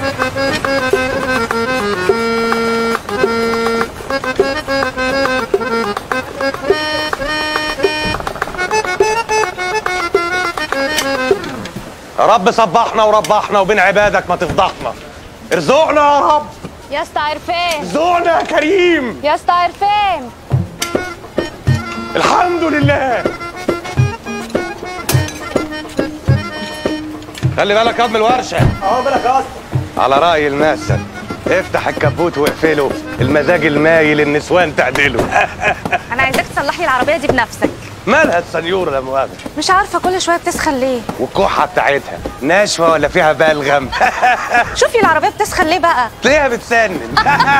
يا رب صبحنا وربحنا وبين عبادك ما تفضحنا ارزقنا يا رب يا اسطى عرفان ارزقنا يا كريم يا اسطى عرفان الحمد لله خلي بالك يا ابن الورشه اه بالك يا اسطى على رأي المثل افتح الكبوت واقفله المزاج المايل النسوان تعدله انا عايزاك تصلحي العربيه دي بنفسك مالها السنيورة لا مؤاخذة مش عارفه كل شويه بتسخن ليه والكحة بتاعتها ناشفة ولا فيها بلغم شوفي العربيه بتسخن ليه بقى تلاقيها بتسنن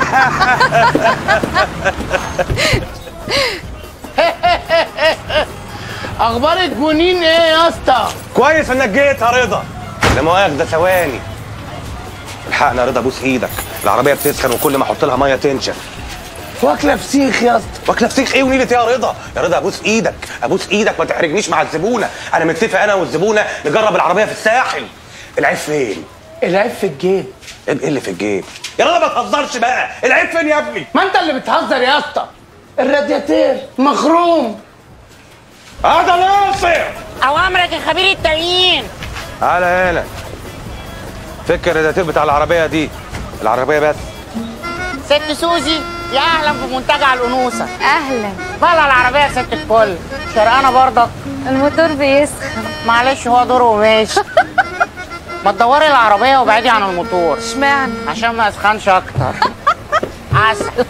اخبار الجنين ايه يا اسطى كويس انك جيت يا رضا لا مؤاخذة ثواني الحقنا يا رضا بوس ايدك العربية بتسخن وكل ما احط لها مية تنشف واكله فسيخ يا اسطى واكله فسيخ ايه ونيلة يا رضا يا رضا ابوس ايدك ابوس ايدك ما تحرجنيش مع الزبونه انا متفق انا والزبونه نجرب العربيه في الساحل العيب فين العيب في الجيب ايه اللي في الجيب يا رضا ما تهزرش بقى العيب فين يا ابني ما انت اللي بتهزر يا اسطى الرادياتير مخروم هذا ناصر اوامرك يا خبير التعيين تعالى هنا فك الرادياتير بتاع العربيه دي العربيه بس ست سوزي يا اهلا في منتجع الانوثه اهلا بلا العربيه يا ست الكل شرقانه برضك الموتور بيسخن معلش هو دوره وماشي ما تدوري العربيه وابعدي عن الموتور اشمعنى عشان ما يسخنش اكتر عسل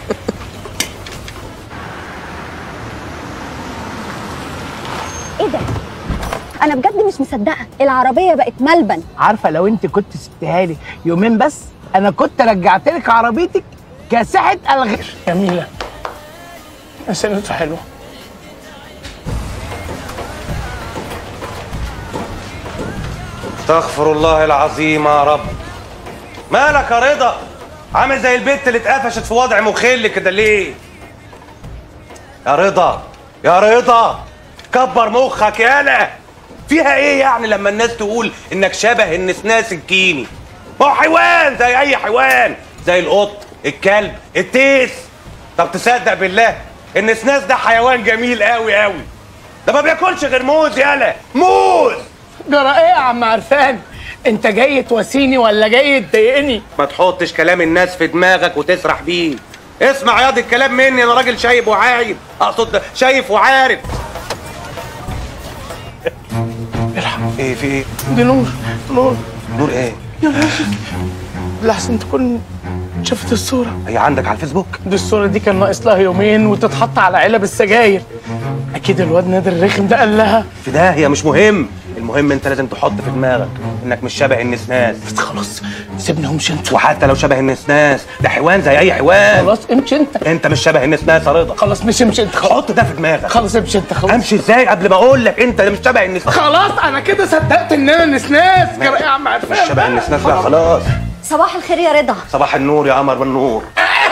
ايه ده انا بجد مش مصدقه العربيه بقت ملبن عارفه لو انت كنت سبتها لي يومين بس انا كنت رجعت لك عربيتك كاسحه الغش جميله اسئلته حلوه استغفر الله العظيم يا رب مالك يا رضا عامل زي البت اللي اتقفشت في وضع مخل كده ليه يا رضا يا رضا كبر مخك يالا فيها ايه يعني لما الناس تقول انك شبه النسناس الكيني ما هو حيوان زي اي حيوان زي القط الكلب التيس طب تصدق بالله النسناس ده حيوان جميل قوي قوي ده ما بياكلش غير موز يالا موز جرى ايه يا عم عرفان انت جاي تواسيني ولا جاي تضايقني ما تحطش كلام الناس في دماغك وتسرح بيه اسمع ياض الكلام مني انا راجل شايب وعايب اقصد شايف وعارف الحق ايه في ايه دي نور نور نور ايه يا باشا لحسن تكون شفت الصورة هي عندك على الفيسبوك دي الصورة دي كان ناقص لها يومين وتتحط على علب السجاير أكيد الواد نادر الرخم ده قال لها في ده هي مش مهم المهم انت لازم تحط في دماغك انك مش شبه النسناس بس خلاص سيبني همشي انت وحتى لو شبه النسناس ده حيوان زي اي حيوان خلاص امشي انت انت مش شبه النسناس يا رضا خلاص مش امشي انت خلاص حط ده في دماغك خلاص امشي انت خلاص امشي ازاي قبل ما اقول لك انت مش شبه النسناس خلاص انا كده صدقت ان انا نسناس جرى ايه يا عم عرفان مش شبه بقى؟ النسناس بقى خلاص صباح الخير يا رضا صباح النور يا قمر بالنور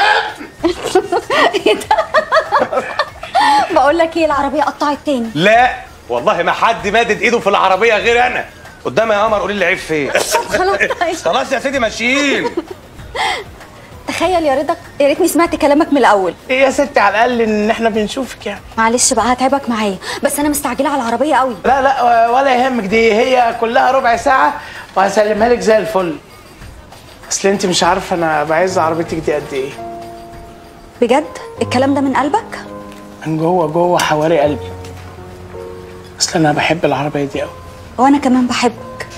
بقول لك ايه العربيه قطعت تاني لا والله ما حد مادد ايده في العربيه غير انا قدامي يا قمر قولي لي العيب فين خلاص طيب خلاص يا سيدي ماشيين تخيل يا رضا يا ريتني سمعت كلامك من الاول ايه يا ستي على الاقل ان احنا بنشوفك يعني معلش بقى هتعبك معايا بس انا مستعجله على العربيه قوي لا لا ولا يهمك دي هي كلها ربع ساعة وهسلمها لك زي الفل اصل انت مش عارفة انا بعز عربيتك دي قد ايه بجد الكلام ده من قلبك من جوه جوه حواري قلبي اصل انا بحب العربية دي قوي وانا كمان بحبك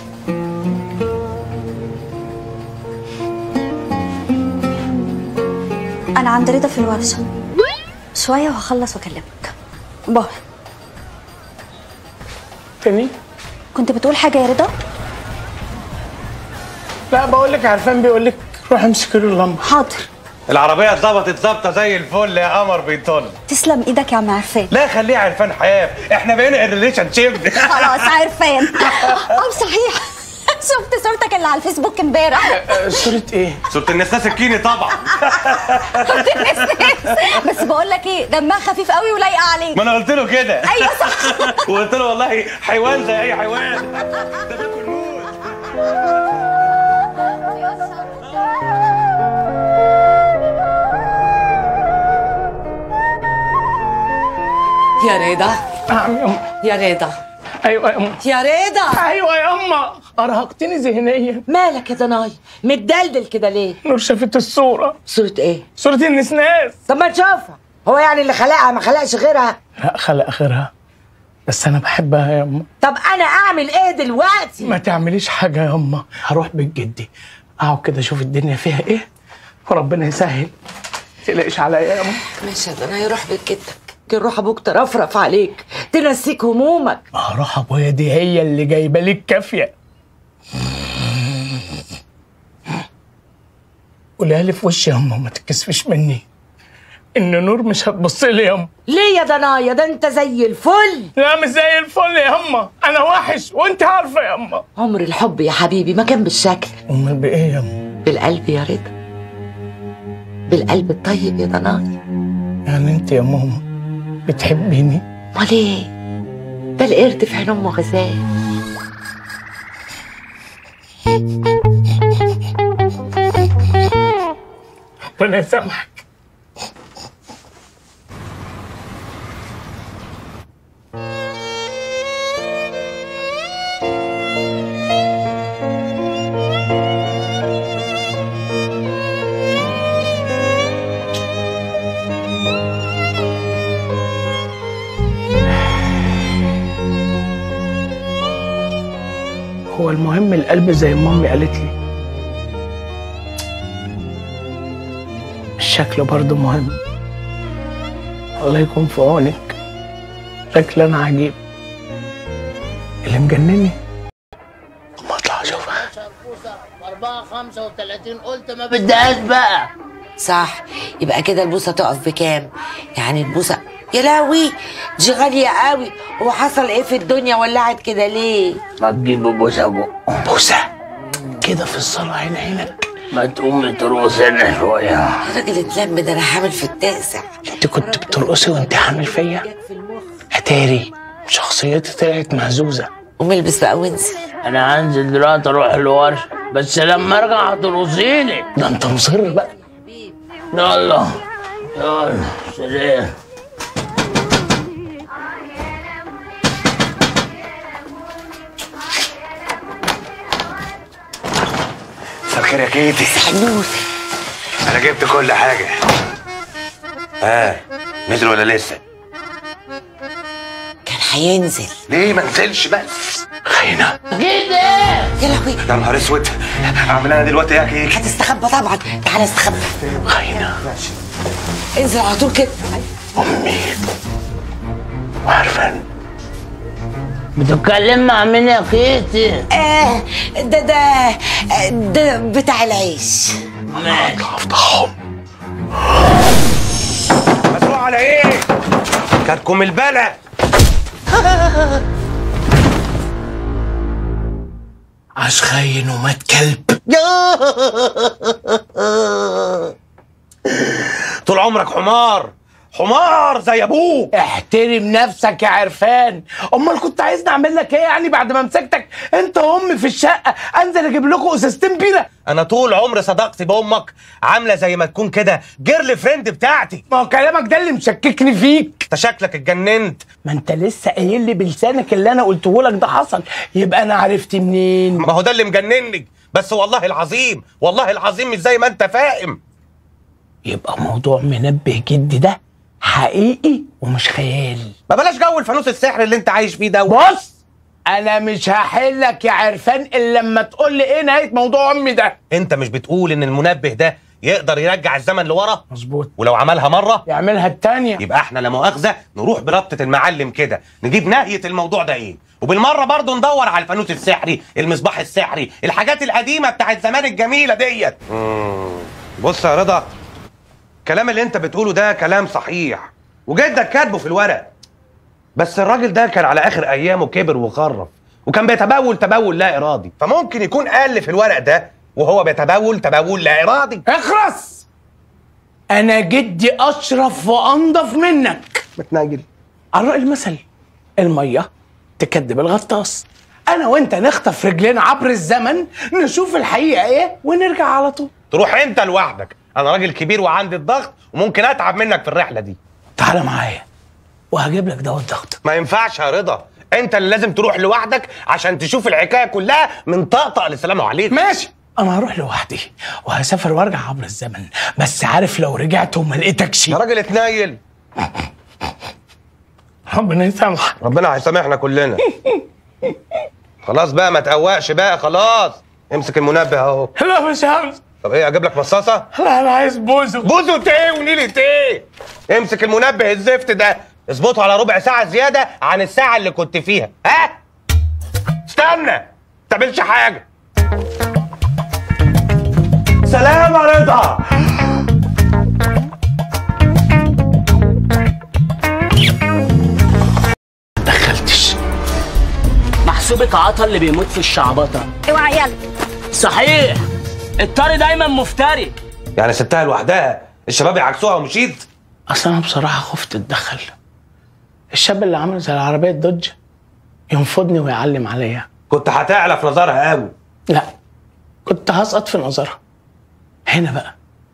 انا عند رضا في الورشه شويه وهخلص واكلمك باي تاني كنت بتقول حاجه يا رضا لا بقول لك عرفان بيقول لك روح امسك له اللمبة حاضر العربيه اتظبطت ظبطه زي الفل يا قمر بيطل تسلم ايدك يا عم عرفان لا خليه عرفان حياه احنا بقينا الريليشن شيب خلاص عرفان اه صحيح شفت صورتك اللي على الفيسبوك امبارح أه، صورة ايه؟ صورة النسناس الكيني طبعا بس بقول لك ايه دمها خفيف قوي ولايقه عليك ما انا قلت له كده ايوه صح وقلت له والله حيوان زي اي حيوان ده بياكل موز يا رضا نعم يا أم يا رضا أيوة يا أم يا رضا أيوة يا أم أرهقتني ذهنيا مالك يا ضناي متدلدل كده ليه نور شافت الصورة صورة ايه صورة النسناس طب ما تشوفها هو يعني اللي خلقها ما خلقش غيرها لا خلق غيرها بس أنا بحبها يا أم طب انا اعمل ايه دلوقتي ما تعمليش حاجة يا أم هروح بيت جدي أقعد كده أشوف الدنيا فيها إيه وربنا يسهل تقلقش عليا يا أم ماشي يا ضناي روح بيت جدك يمكن روح ابوك ترفرف عليك تنسيك همومك ما هروح أبويا دي هي اللي جايبة لي الكافية قولها لي في وشي يا أم ما تتكسفش مني إن نور مش هتبص لي يا أم ليه يا ضنايا ده انت زي الفل لا مش زي الفل يا أما أنا وحش وأنت عارفة يا أما عمر الحب يا حبيبي ما كان بالشكل أمال بإيه يا أم بالقلب يا رضا بالقلب الطيب يا ضناي يعني أنت يا ماما بتحبيني امال ايه ده القرد في عين امه غزال ربنا يسامحك هو المهم القلب زي ما امي قالت لي الشكل برضه مهم الله يكون في عونك شكل انا عجيب اللي مجنني ما اطلع اشوفها 4 35 قلت ما بدهاش بقى صح يبقى كده البوسه تقف بكام يعني البوسه يا لهوي دي غاليه قوي هو حصل ايه في الدنيا ولعت كده ليه ما تجيب بوسه ابو بوسه كده في الصلاة عين عينك ما تقوم تروسنا شويه يا راجل اتلم ده انا حامل في التاسع انت كنت بترقصي وانت حامل فيا اتاري شخصيتي طلعت مهزوزة قوم البس بقى وانزل انا هنزل دلوقتي اروح الورشه بس لما ارجع هترقصيني ده انت مصر بقى يلا يلا سلام مساء الخير يا كيتي حنوس انا جبت كل حاجه ها نزل ولا لسه كان هينزل ليه ما نزلش بس خينا يا لهوي يا نهار اسود اعمل انا دلوقتي يا كيك هتستخبى طبعا تعالى استخبى خينا انزل على طول كده امي وعرفان بتتكلم مع مين يا كيتي آه ده ده ده بتاع العيش ماشي افضحهم مسروق على ايه كاتكم البلا عاش خاين ومات كلب طول عمرك حمار حمار زي ابوك احترم نفسك يا عرفان امال كنت عايزني اعمل لك ايه يعني بعد ما مسكتك انت وامي في الشقه انزل اجيب لكم ازازتين بيره انا طول عمري صداقتي بامك عامله زي ما تكون كده جيرل فريند بتاعتي ما هو كلامك ده اللي مشككني فيك انت شكلك اتجننت ما انت لسه قايل لي بلسانك اللي انا قلته لك ده حصل يبقى انا عرفت منين ما هو ده اللي مجنني بس والله العظيم والله العظيم مش زي ما انت فاهم يبقى موضوع منبه جدي ده حقيقي ومش خيال ما بلاش جو الفانوس السحر اللي انت عايش فيه ده بص انا مش هحلك يا عرفان الا لما تقول لي ايه نهايه موضوع امي ده انت مش بتقول ان المنبه ده يقدر يرجع الزمن لورا مظبوط ولو عملها مره يعملها التانية يبقى احنا لا مؤاخذه نروح بربطه المعلم كده نجيب نهايه الموضوع ده ايه وبالمره برضه ندور على الفانوس السحري المصباح السحري الحاجات القديمه بتاعت زمان الجميله ديت بص يا رضا الكلام اللي انت بتقوله ده كلام صحيح وجدك كاتبه في الورق بس الراجل ده كان على اخر ايامه كبر وخرف وكان بيتبول تبول لا ارادي فممكن يكون قال في الورق ده وهو بيتبول تبول لا ارادي اخرس انا جدي اشرف وانضف منك متناجل على رأي المثل المية تكدب الغطاس انا وانت نخطف رجلنا عبر الزمن نشوف الحقيقة ايه ونرجع على طول تروح انت لوحدك انا راجل كبير وعندي الضغط وممكن اتعب منك في الرحله دي تعال معايا وهجيب لك دواء الضغط ما ينفعش يا رضا انت اللي لازم تروح لوحدك عشان تشوف الحكايه كلها من طقطق لسلام عليكم ماشي انا هروح لوحدي وهسافر وارجع عبر الزمن بس عارف لو رجعت وما لقيتكش يا راجل اتنيل ربنا يسامحك ربنا هيسامحنا كلنا خلاص بقى ما تقوقش بقى خلاص امسك المنبه اهو لا مش همس طب ايه اجيب لك مصاصه لا انا عايز بوزو بوزو ايه ونيلة ايه امسك المنبه الزفت ده اظبطه على ربع ساعه زياده عن الساعه اللي كنت فيها ها استنى ما تعملش حاجه سلام يا رضا دخلتش محسوبك عطا اللي بيموت في الشعبطة اوعى يلا صحيح الطري دايما مفتري يعني سبتها لوحدها الشباب يعكسوها ومشيت اصل انا بصراحه خفت اتدخل الشاب اللي عامل زي العربيه الدوج ينفضني ويعلم عليا كنت هتعلى في نظرها قوي لا كنت هسقط في نظرها هنا بقى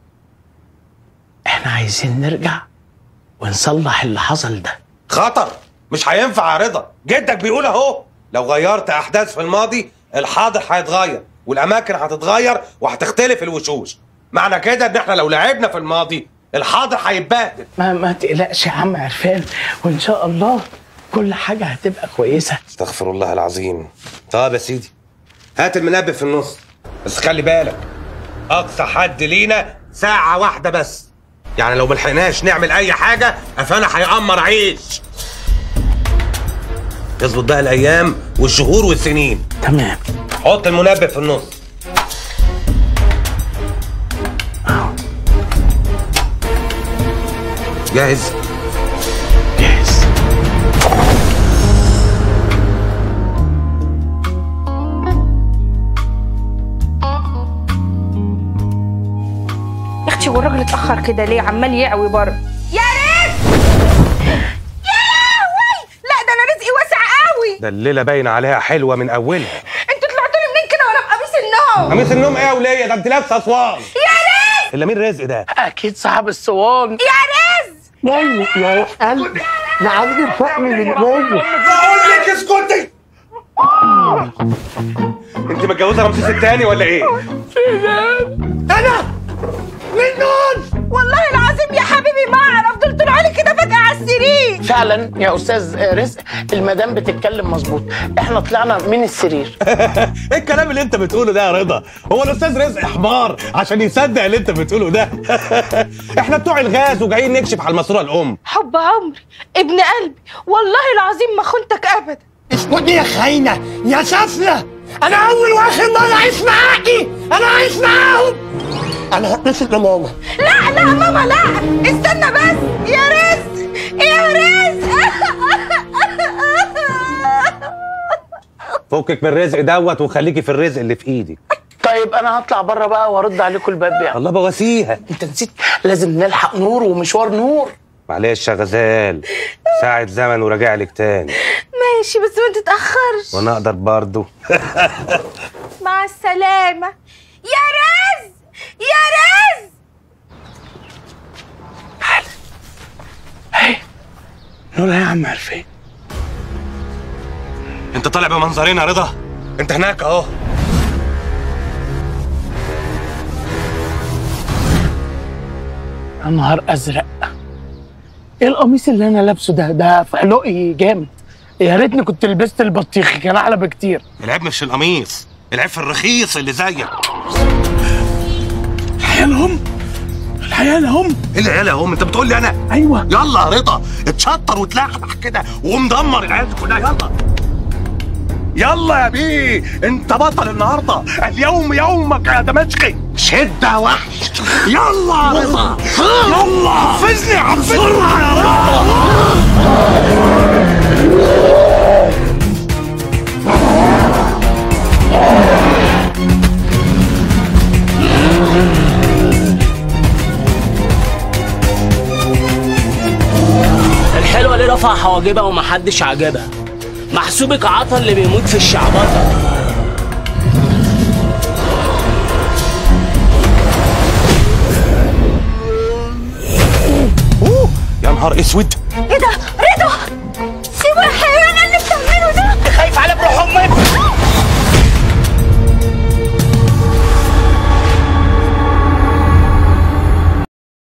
احنا عايزين نرجع ونصلح اللي حصل ده خطر مش هينفع يا رضا جدك بيقول اهو لو غيرت احداث في الماضي الحاضر هيتغير والاماكن هتتغير وهتختلف الوشوش معنى كده ان احنا لو لعبنا في الماضي الحاضر هيتبهدل ما ما تقلقش يا عم عرفان وان شاء الله كل حاجه هتبقى كويسه استغفر الله العظيم طب يا سيدي هات المنبه في النص بس خلي بالك اقصى حد لينا ساعة واحدة بس يعني لو ملحقناش نعمل اي حاجة قفانا هيقمر عيش يظبط بقى الايام والشهور والسنين تمام حط المنبه في النص جاهز جاهز يا اختي هو الراجل اتاخر كده ليه عمال يعوي بره يا رزق يا لهوي لا ده انا رزقي واسع قوي ده الليلة باين عليها حلوة من اولها انتوا طلعتوا لي منين كده وانا بقميص النوم قميص النوم ايه يا ولية ده انت لابسة اسوان يا رزق الا مين رزق ده اكيد صاحب الصوان يا رزق يا قلبي انا عايز الفقم من جوه بقول لك اسكتي انت متجوزه رمسيس الثاني ولا ايه؟ والله العظيم يا حبيبي ما اعرف دول طلعوا لي كده فجاه على السرير فعلا يا استاذ رزق المدام بتتكلم مظبوط احنا طلعنا من السرير ايه الكلام اللي انت بتقوله ده يا رضا؟ هو الاستاذ رزق حمار عشان يصدق اللي انت بتقوله ده احنا بتوع الغاز وجايين نكشف على الماسوره الام حب عمري ابن قلبي والله العظيم ما خنتك ابدا اسكتي يا خاينة يا سفلة أنا أول وآخر مرة أعيش معاكي أنا عايش معاهم أنا هتصل بماما لا لا ماما لا استنى بس يا رزق يا رزق فكك من الرزق دوت وخليكي في الرزق اللي في ايدك طيب انا هطلع بره بقى وارد عليكم الباب يعني الله بواسيها انت نسيت لازم نلحق نور ومشوار نور معلش يا غزال ساعة زمن وراجع لك تاني ماشي بس ما تتاخرش وانا اقدر برضه مع السلامه يا رزق يا رزق هي نور يا عم عرفان انت طالع بمنظرين يا رضا انت هناك اهو يا نهار ازرق ايه القميص اللي انا لابسه ده ده فحلقي جامد يا ريتني كنت لبست البطيخ كان احلى بكتير العيب مش في القميص العيب في الرخيص اللي زيك الحياه لهم الحياه لهم ايه العيال يا هم انت بتقول لي انا ايوه يلا يا رضا اتشطر وتلخبح كده ومدمر العيال دي كلها يلا يلا يا بيه انت بطل النهارده اليوم يومك يا دمشقي شد يا وحش يلا يا رضا يلا حفزني حفزني يا رضا الحلوة اللي رفع حواجبها ومحدش عجبها محسوبك عطا اللي بيموت في الشعبطة أوه، يا نهار اسود ايه ده رضا يا